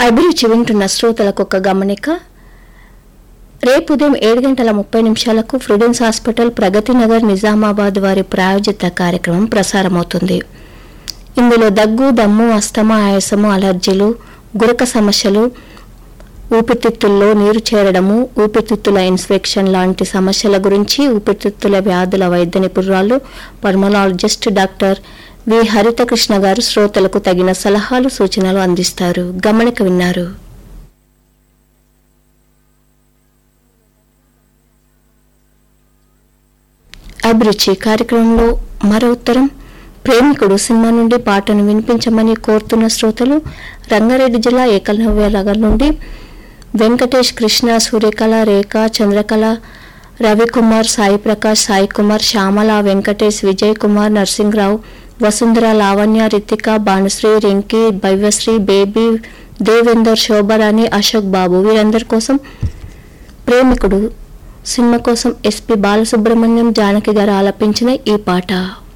అభిరుచి వింటున్న శ్రోతలకు ఒక గమనిక రేపు ఉదయం ఏడు గంటల ముప్పై నిమిషాలకు ఫ్రిడెన్స్ హాస్పిటల్ ప్రగతి నగర్ నిజామాబాద్ వారి ప్రాయోజిత కార్యక్రమం ప్రసారమవుతుంది ఇందులో దగ్గు దమ్ము అస్తమా ఆయాసము అలర్జీలు గురక సమస్యలు ఊపిరితిత్తుల్లో నీరు చేరడము ఊపిరితిత్తుల ఇన్ఫెక్షన్ లాంటి సమస్యల గురించి ఊపిరితిత్తుల వ్యాధుల వైద్య నిపుణురాలు పల్మనాలజిస్ట్ డాక్టర్ వి హరితకృష్ణ గారు శ్రోతలకు తగిన సలహాలు సూచనలు అందిస్తారు గమనిక విన్నారు అభిరుచి కార్యక్రమంలో మరో ఉత్తరం ప్రేమికుడు సినిమా నుండి పాటను వినిపించమని కోరుతున్న శ్రోతలు రంగారెడ్డి జిల్లా ఏకలవ్య నగర్ నుండి వెంకటేష్ కృష్ణ సూర్యకళ రేఖ చంద్రకళ రవికుమార్ సాయి ప్రకాష్ సాయి కుమార్ శ్యామల వెంకటేష్ విజయ్ కుమార్ నర్సింగ్రావు వసుంధర లావణ్య రితిక భానుశ్రీ రింకి భవ్యశ్రీ బేబీ దేవేందర్ శోభరాణి అశోక్ బాబు వీరందరి కోసం ప్రేమికుడు సినిమా కోసం ఎస్పి బాలసుబ్రహ్మణ్యం జానకి గారు ఆలపించిన ఈ పాట